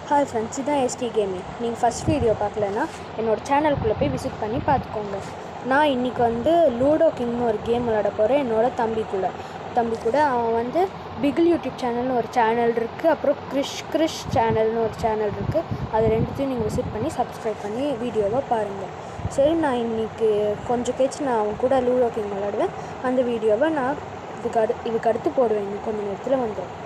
hi friends இதான் SD gaming நீங்கள் first video பார்க்கலன்னா என்னோட சேனலுக்குள்ளே போய் விசிட் பண்ணி பார்த்துக்கோங்க நான் இன்றைக்கி வந்து லூடோ கிங்னு ஒரு கேம் விளாட போகிறேன் என்னோட தம்பிக்குள்ள தம்பி கூட அவன் வந்து பிகில் யூடியூப் சேனல்னு ஒரு சேனல் இருக்குது அப்புறம் கிறிஷ் கிறிஷ் சேனல்னு ஒரு சேனல் இருக்குது அது ரெண்டுத்தையும் நீங்கள் விசிட் பண்ணி சப்ஸ்கிரைப் பண்ணி வீடியோவை பாருங்கள் சரி நான் இன்றைக்கி கொஞ்சம் கழிச்சு நான் அவன் கூட லூடோ கிங் விளாடுவேன் அந்த வீடியோவை நான் இதுக்கு அடு இதுக்கு அடுத்து போடுவேன் இன்னும் கொஞ்சம் நேரத்தில் வந்துடும்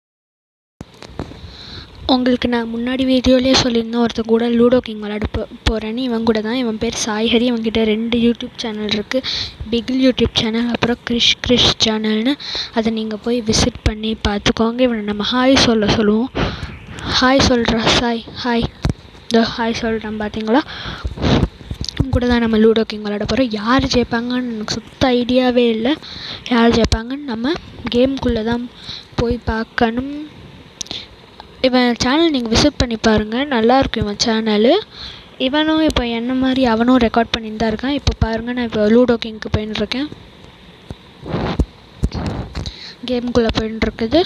உங்களுக்கு நான் முன்னாடி வீடியோலேயே சொல்லியிருந்தேன் ஒருத்தர் கூட லூடோ கிங் விளாட போ போகிறேன்னு இவன் கூட தான் இவன் பேர் சாய்ஹரி இவன்கிட்ட ரெண்டு யூடியூப் சேனல் இருக்குது பிகில் யூடியூப் சேனல் அப்புறம் கிறிஷ் கிறிஷ் சேனல்னு அதை நீங்கள் போய் விசிட் பண்ணி பார்த்துக்கோங்க இவனை நம்ம ஹாய் சொல்ல சொல்லுவோம் ஹாய் சொல்கிறா சாய் ஹாய் இதோ ஹாய் சொல்கிறேன் பார்த்தீங்களா இவன் கூட தான் நம்ம லூடோ கிங் விளாட போகிறோம் யார் ஜெயிப்பாங்கன்னு எனக்கு சுத்த ஐடியாவே இல்லை யார் ஜெயிப்பாங்கன்னு நம்ம கேம்குள்ளே தான் போய் பார்க்கணும் இவன் சேனல் நீங்கள் விசிட் பண்ணி பாருங்கள் நல்லாயிருக்கும் இவன் சேனலு இவனும் இப்போ என்ன மாதிரி அவனும் ரெக்கார்ட் பண்ணிட்டு தான் இருக்கான் இப்போ பாருங்கள் நான் இப்போ லூடோ கிங்க்கு போயின்னு இருக்கேன் கேம்குள்ளே போயின்னு இருக்குது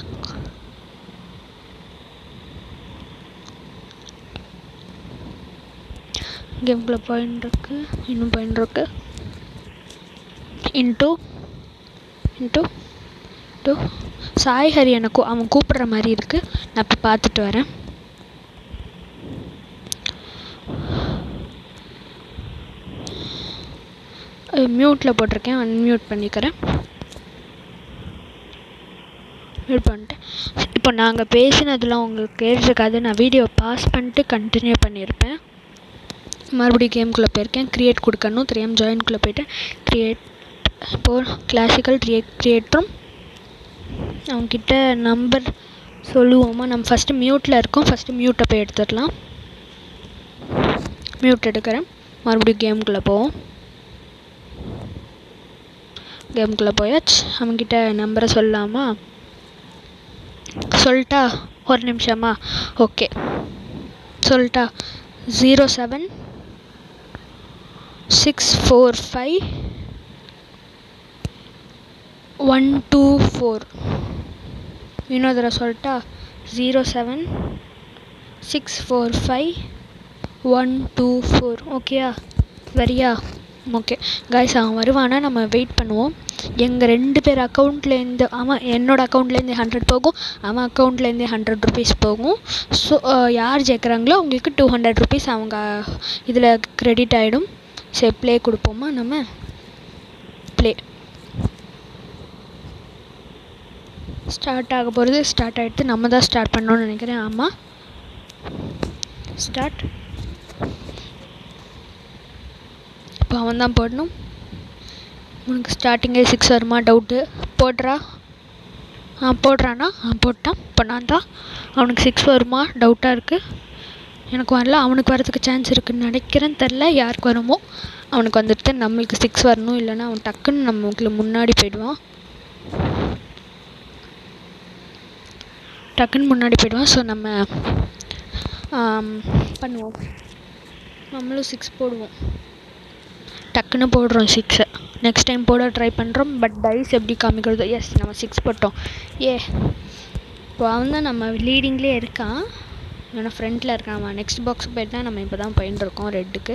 கேம்குள்ளே போயின்னு இருக்கு இன்னும் போயின்னு இருக்கு into into two Sai Hari எனக்கு அவன் கூப்பிடுற மாதிரி இருக்குது நான் இப்போ பார்த்துட்டு வரேன் மியூட்டில் போட்டிருக்கேன் அன்மியூட் பண்ணிக்கிறேன் மியூட் பண்ணிட்டேன் இப்போ நாங்கள் பேசினதெல்லாம் உங்களுக்கு கேட்டிருக்காது நான் வீடியோ பாஸ் பண்ணிட்டு கண்டினியூ பண்ணியிருப்பேன் மறுபடியும் கேம்குள்ளே போயிருக்கேன் க்ரியேட் கொடுக்கணும் தெரியாமல் ஜாயின்குள்ளே போயிட்டேன் க்ரியேட் இப்போது கிளாசிக்கல் க்ரியேட் க்ரியேட்ரும் அவங்கக்கிட்ட நம்பர் சொல்லுவோமா நம்ம ஃபஸ்ட்டு மியூட்டில் இருக்கோம் ஃபஸ்ட்டு மியூட்டை போய் எடுத்துடலாம் மியூட் எடுக்கிறேன் மறுபடியும் கேமுக்குள்ளே போவோம் கேமுக்குள்ளே போயாச்சு அவங்கக்கிட்ட நம்பரை சொல்லலாமா சொல்லிட்டா ஒரு நிமிஷமா ஓகே சொல்லிட்டா zero seven six four five one two four இன்னொரு தடவை சொல்லிட்டா zero seven six four five one two four ஓகேயா வரியா ஓகே கைஸ் அவன் வருவானா நம்ம வெயிட் பண்ணுவோம் எங்கள் ரெண்டு பேர் அக்கௌண்ட்லேருந்து அவன் என்னோடய அக்கௌண்ட்லேருந்து ஹண்ட்ரட் போகும் அவன் அக்கௌண்ட்லேருந்து ஹண்ட்ரட் ருபீஸ் போகும் ஸோ யார் ஜெயிக்கிறாங்களோ அவங்களுக்கு டூ ஹண்ட்ரட் ருபீஸ் அவங்க இதில் க்ரெடிட் ஆகிடும் சரி ப்ளே கொடுப்போமா நம்ம ப்ளே ஸ்டார்ட் ஆக போகிறது ஸ்டார்ட் ஆகிடுது நம்ம தான் ஸ்டார்ட் பண்ணோன்னு நினைக்கிறேன் ஆமாம் ஸ்டார்ட் இப்போ அவன் தான் போடணும் உனக்கு ஸ்டார்டிங்கே சிக்ஸ் வருமா டவுட்டு போடுறா ஆ போடுறானா ஆ போட்டான் இப்போ நான் தான் அவனுக்கு சிக்ஸ் வருமா டவுட்டாக இருக்குது எனக்கு வரல அவனுக்கு வரதுக்கு சான்ஸ் இருக்குதுன்னு நினைக்கிறேன் தெரில யாருக்கு வருமோ அவனுக்கு வந்துட்டு நம்மளுக்கு சிக்ஸ் வரணும் இல்லைன்னா அவன் டக்குன்னு நம்மளுக்கு முன்னாடி போயிடுவான் டக்குன்னு முன்னாடி போயிடுவான் ஸோ நம்ம பண்ணுவோம் நம்மளும் சிக்ஸ் போடுவோம் டக்குன்னு போடுறோம் சிக்ஸை நெக்ஸ்ட் டைம் போட ட்ரை பண்ணுறோம் பட் டைஸ் எப்படி காமிக்கிறது எஸ் நம்ம சிக்ஸ் போட்டோம் ஏ இப்போ அவன் தான் நம்ம லீடிங்லேயே இருக்கான் ஏன்னா ஃப்ரண்ட்டில் இருக்கான் அவன் நெக்ஸ்ட் பாக்ஸ் போயிட்டு தான் நம்ம இப்போ தான் போயின்னு இருக்கோம் ரெட்டுக்கு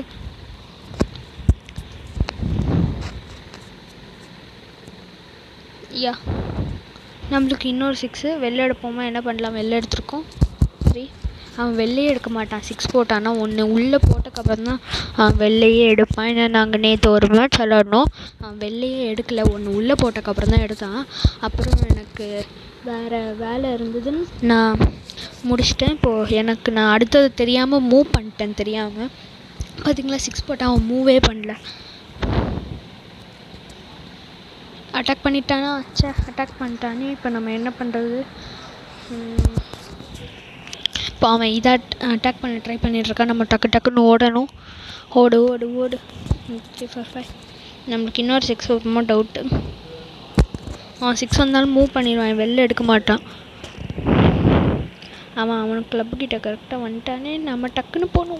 யா நம்மளுக்கு இன்னொரு சிக்ஸு வெளில எடுப்போமா என்ன பண்ணலாம் வெளில எடுத்திருக்கோம் சரி அவன் வெளிலையே எடுக்க மாட்டான் சிக்ஸ் போட்டான்னா ஒன்று உள்ளே போட்டக்கப்புறம் தான் அவன் வெளிலையே எடுப்பான் ஏன்னா நாங்கள் நேற்று ஒரு மேட்ச் விளாடணும் அவன் வெளிலையே எடுக்கலை ஒன்று உள்ளே போட்டக்கப்புறம் தான் எடுத்தான் அப்புறம் எனக்கு வேறு வேலை இருந்ததுன்னு நான் முடிச்சிட்டேன் இப்போது எனக்கு நான் அடுத்தது தெரியாமல் மூவ் பண்ணிட்டேன் தெரியாமல் பார்த்தீங்களா சிக்ஸ் போட்டால் அவன் மூவே பண்ணல அட்டாக் பண்ணிட்டானா அச்சா அட்டாக் பண்ணிட்டானே இப்போ நம்ம என்ன பண்ணுறது இப்போ அவன் இதை அட்டாக் பண்ண ட்ரை பண்ணிகிட்ருக்கான் நம்ம டக்கு டக்குன்னு ஓடணும் ஓடு ஓடு ஓடு த்ரீ ஃபோர் ஃபைவ் நம்மளுக்கு இன்னொரு சிக்ஸ் வருமா டவுட்டு அவன் சிக்ஸ் வந்தாலும் மூவ் பண்ணிடுவான் வெளில எடுக்க மாட்டான் அவன் அவனுக்கு கிளப்புக்கிட்ட கரெக்டாக வந்துட்டானே நம்ம டக்குன்னு போகணும்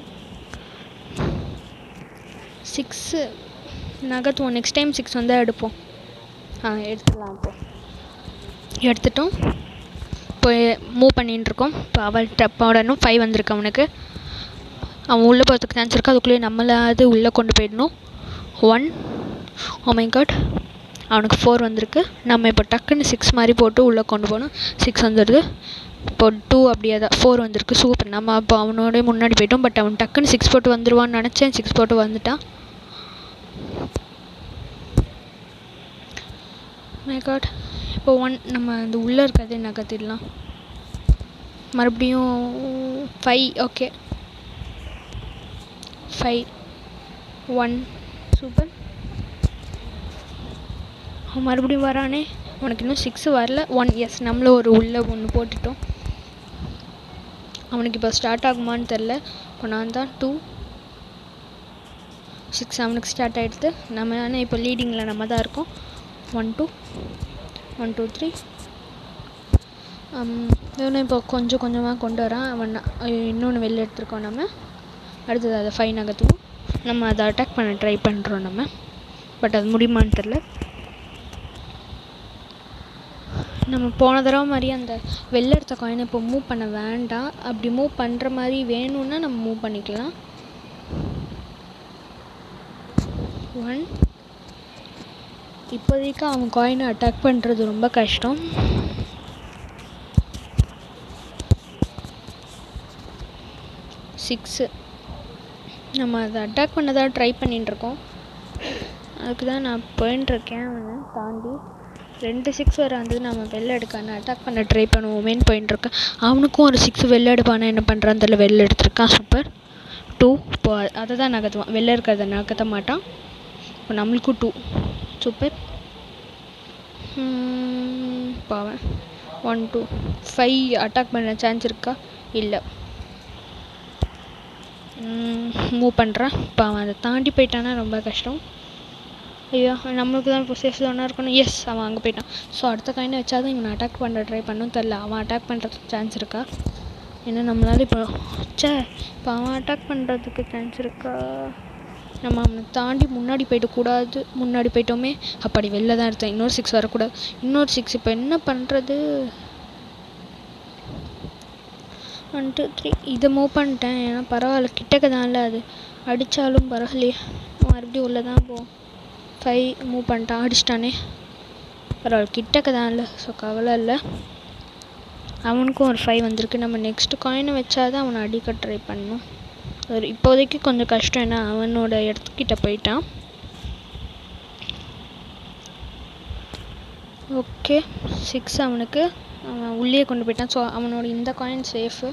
சிக்ஸு நகர்த்துவோம் நெக்ஸ்ட் டைம் சிக்ஸ் வந்தால் எடுப்போம் ஆ எடுத்துடலாம் இப்போ எடுத்துட்டோம் இப்போ போய் மூவ் பண்ணிட்டு இருக்கோம் இப்போ அவள்கிட்ட போடணும் ஃபைவ் வந்திருக்கு அவனுக்கு அவன் உள்ளே போகிறதுக்கு சான்ஸ் இருக்குது அதுக்குள்ளேயே நம்மளாவது உள்ளே கொண்டு போயிடணும் ஒன் மை காட் அவனுக்கு ஃபோர் வந்திருக்கு நம்ம இப்போ டக்குன்னு சிக்ஸ் மாதிரி போட்டு உள்ளே கொண்டு போகணும் சிக்ஸ் வந்துடுது இப்போ டூ அப்படியே தான் ஃபோர் வந்திருக்கு சூப்பர் நம்ம அப்போ அவனோட முன்னாடி போயிட்டோம் பட் அவன் டக்குன்னு சிக்ஸ் போட்டு வந்துடுவான்னு நினச்சேன் சிக்ஸ் போட்டு வந்துட்டான் மை காட் இப்போ ஒன் நம்ம அந்த உள்ளே இருக்கிறதே நகர்த்திடலாம் மறுபடியும் five okay five one super அவன் மறுபடியும் வரானே உனக்கு இன்னும் சிக்ஸ் வரல ஒன் எஸ் நம்மளும் ஒரு உள்ளே ஒன்று போட்டுட்டோம் அவனுக்கு இப்போ ஸ்டார்ட் ஆகுமான்னு தெரில இப்போ நான் தான் டூ சிக்ஸ் அவனுக்கு ஸ்டார்ட் ஆகிடுது நம்ம ஆனால் இப்போ லீடிங்கில் நம்ம தான் இருக்கோம் one two one two three இவனை இப்போ கொஞ்சம் கொஞ்சமாக கொண்டு வரான் அவன் இன்னொன்று வெளில எடுத்துருக்கோம் நம்ம அடுத்தது அதை ஃபைன் நகர்த்துவோம் நம்ம அதை அட்டாக் பண்ண ட்ரை பண்ணுறோம் நம்ம பட் அது முடியுமான்னு தெரில நம்ம போன தடவை மாதிரி அந்த வெளில எடுத்த காயினை இப்போ மூவ் பண்ண வேண்டாம் அப்படி மூவ் பண்ணுற மாதிரி வேணும்னா நம்ம மூவ் பண்ணிக்கலாம் ஒன் இப்போதைக்கு அவன் காயினை அட்டாக் பண்ணுறது ரொம்ப கஷ்டம் சிக்ஸு நம்ம அதை அட்டாக் பண்ண தான் ட்ரை பண்ணிட்டுருக்கோம் அதுக்கு தான் நான் போயின்ட்டுருக்கேன் அவனை தாண்டி ரெண்டு சிக்ஸ் வர வந்தது நம்ம வெளில எடுக்கான அட்டாக் பண்ண ட்ரை பண்ணுவோமேன்னு போயின்ட்டுருக்கேன் அவனுக்கும் ஒரு சிக்ஸ் வெளில எடுப்பானா என்ன பண்ணுறான்னு தெரியல வெளில எடுத்திருக்கான் சூப்பர் டூ இப்போ அதை தான் நகர்த்துவான் வெளில இருக்கிறத நகர்த்த மாட்டான் இப்போ நம்மளுக்கும் டூ சூப்பர் பாவன் ஒன் டூ ஃபைவ் அட்டாக் பண்ண சான்ஸ் இருக்கா இல்லை மூவ் பண்ணுறான் இப்போ அவன் அதை தாண்டி போயிட்டானா ரொம்ப கஷ்டம் ஐயோ நம்மளுக்கு தான் இப்போ சேஃப் ஜோனாக இருக்கணும் எஸ் அவன் அங்கே போயிட்டான் ஸோ அடுத்த காயினை வச்சா தான் இவனை அட்டாக் பண்ண ட்ரை பண்ணும் தெரில அவன் அட்டாக் பண்ணுறதுக்கு சான்ஸ் இருக்கா ஏன்னா நம்மளால இப்போ சே இப்போ அவன் அட்டாக் பண்ணுறதுக்கு சான்ஸ் இருக்கா நம்ம அவனை தாண்டி முன்னாடி போயிட்டு கூடாது முன்னாடி போயிட்டோமே அப்படி வெளில தான் எடுத்தேன் இன்னொரு சிக்ஸ் வரக்கூடாது இன்னொரு சிக்ஸ் இப்போ என்ன பண்ணுறது ஒன் டூ த்ரீ இதை மூவ் பண்ணிட்டேன் ஏன்னா பரவாயில்ல கிட்டக்க தான்ல அது அடித்தாலும் பரவாயில்லையே மறுபடியும் உள்ளே தான் போவோம் ஃபைவ் மூவ் பண்ணிட்டான் அடிச்சிட்டானே பரவாயில்ல கிட்டக்க தான் இல்லை ஸோ கவலை இல்லை அவனுக்கும் ஒரு ஃபைவ் வந்திருக்கு நம்ம நெக்ஸ்ட்டு காயினை வச்சா தான் அவனை அடிக்க ட்ரை பண்ணணும் ஒரு இப்போதைக்கு கொஞ்சம் கஷ்டம் ஏன்னா அவனோட இடத்துக்கிட்ட போயிட்டான் ஓகே சிக்ஸ் அவனுக்கு அவன் உள்ளே கொண்டு போயிட்டான் ஸோ அவனோட இந்த காயின் சேஃபு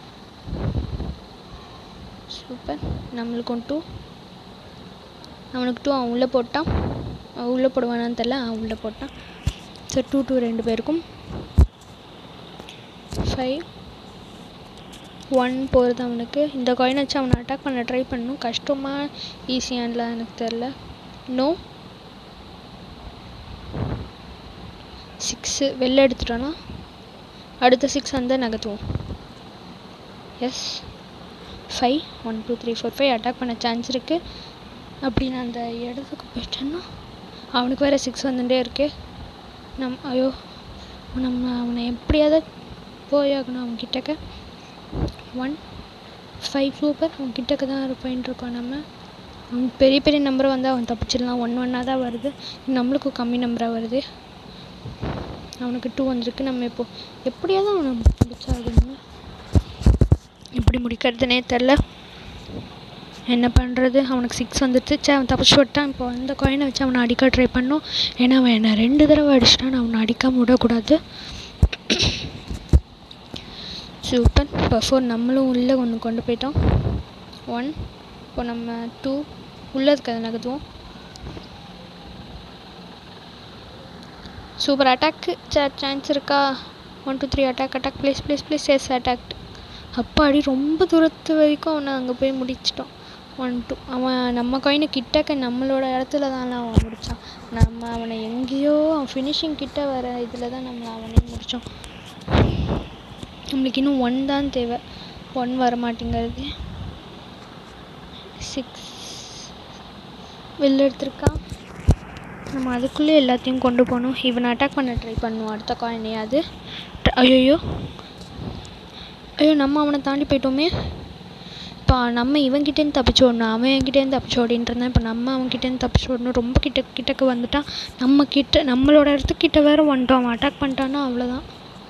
சூப்பர் நம்மளுக்கும் டூ அவனுக்கு டூ அவன் உள்ளே போட்டான் அவன் உள்ளே போடுவானான்னு தெரில அவன் உள்ளே போட்டான் ஸோ டூ டூ ரெண்டு பேருக்கும் ஃபைவ் ஒன் போகிறது அவனுக்கு இந்த காயின் வச்சு அவனை அட்டாக் பண்ண ட்ரை பண்ணணும் கஷ்டமாக ஈஸியான்லாம் எனக்கு தெரில நோ சிக்ஸு வெளில எடுத்துட்டோன்னா அடுத்த சிக்ஸ் வந்து நகர்த்துவோம் yes five one two three four five attack பண்ண சான்ஸ் இருக்குது அப்படி நான் அந்த இடத்துக்கு போயிட்டேன்னா அவனுக்கு வேறு சிக்ஸ் வந்துட்டே இருக்கே நம் ஐயோ நம்ம அவனை எப்படியாவது போயாகணும் அவன் கிட்டக்க ஒன் ஃபைவ் சூப்பர் அவன் கிட்டக்க தான் போயின்ட்டு இருக்கோம் நம்ம அவன் பெரிய பெரிய நம்பரை வந்து அவன் தப்பிச்சிடலாம் ஒன் ஒன்னாக தான் வருது நம்மளுக்கும் கம்மி நம்பராக வருது அவனுக்கு டூ வந்திருக்கு நம்ம இப்போ எப்படியாவது அவனை முடிச்சாகணும் எப்படி முடிக்கிறதுனே தெரில என்ன பண்ணுறது அவனுக்கு சிக்ஸ் வந்துடுச்சு சே அவன் தப்பிச்சு விட்டான் இப்போ அந்த காயினை வச்சு அவனை அடிக்க ட்ரை பண்ணோம் ஏன்னா அவன் என்னை ரெண்டு தடவை அடிச்சிட்டான் அவனை அடிக்காமல் விடக்கூடாது சூப்பர் இப்போ ஃபோர் நம்மளும் உள்ளே ஒன்று கொண்டு போயிட்டோம் ஒன் இப்போ நம்ம டூ உள்ளே இருக்கிறத நகர்த்துவோம் சூப்பர் அட்டாக்கு சான்ஸ் இருக்கா one two three attack attack please please please yes attacked அப்பாடி ரொம்ப தூரத்து வரைக்கும் அவனை அங்கே போய் முடிச்சிட்டோம் ஒன் டூ அவன் நம்ம காயினை கிட்டக்க நம்மளோட இடத்துல தான் அவன் முடித்தான் நம்ம அவனை எங்கேயோ அவன் ஃபினிஷிங் கிட்ட வர இதில் தான் நம்ம அவனே முடித்தோம் நம்மளுக்கு இன்னும் ஒன் தான் தேவை ஒன் வர மாட்டேங்கிறது சிக்ஸ் வெளில எடுத்திருக்கான் நம்ம அதுக்குள்ளே எல்லாத்தையும் கொண்டு போகணும் இவனை அட்டாக் பண்ண ட்ரை பண்ணுவோம் அடுத்த காயினையாவது ஐயோ ஐயோ நம்ம அவனை தாண்டி போயிட்டோமே இப்போ நம்ம இவன்கிட்டேருந்து தப்பிச்சு ஓடணும் அவன் என்கிட்டேருந்து தப்பிச்சு ஓடின்னு இருந்தான் இப்போ நம்ம அவன்கிட்டேருந்து தப்பிச்சு ஓடணும் ரொம்ப கிட்ட கிட்டக்கு வந்துட்டான் நம்ம கிட்ட நம்மளோட இடத்துக்கு கிட்ட வேற வந்துட்டோம் அவன் அட்டாக் பண்ணிட்டான்னா அவ்வளோதான்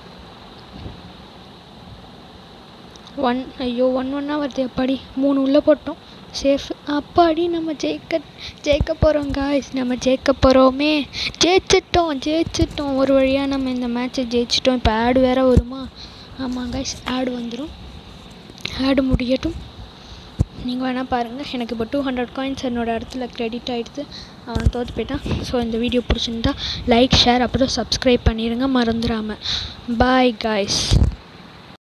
ஒன் ஐயோ ஒன் ஒன்னாக வருது அப்பாடி மூணு உள்ளே போட்டோம் சேஃப் அப்பாடி நம்ம ஜெயிக்க ஜெயிக்க போகிறோம் காய்ஸ் நம்ம ஜெயிக்க போகிறோமே ஜெயிச்சிட்டோம் ஜெயிச்சிட்டோம் ஒரு வழியாக நம்ம இந்த மேட்ச்சை ஜெயிச்சிட்டோம் இப்போ ஆடு வேற வருமா ஆமாம் காய்ஸ் ஆடு வந்துடும் ஆடு முடியட்டும் நீங்கள் வேணால் பாருங்கள் எனக்கு இப்போ டூ ஹண்ட்ரட் காயின்ஸ் என்னோட இடத்துல க்ரெடிட் ஆகிடுது அவன் தோற்று போயிட்டான் ஸோ இந்த வீடியோ பிடிச்சிருந்தா லைக் ஷேர் அப்புறம் சப்ஸ்கிரைப் பண்ணிடுங்க மறந்துடாமல் பாய் காய்ஸ்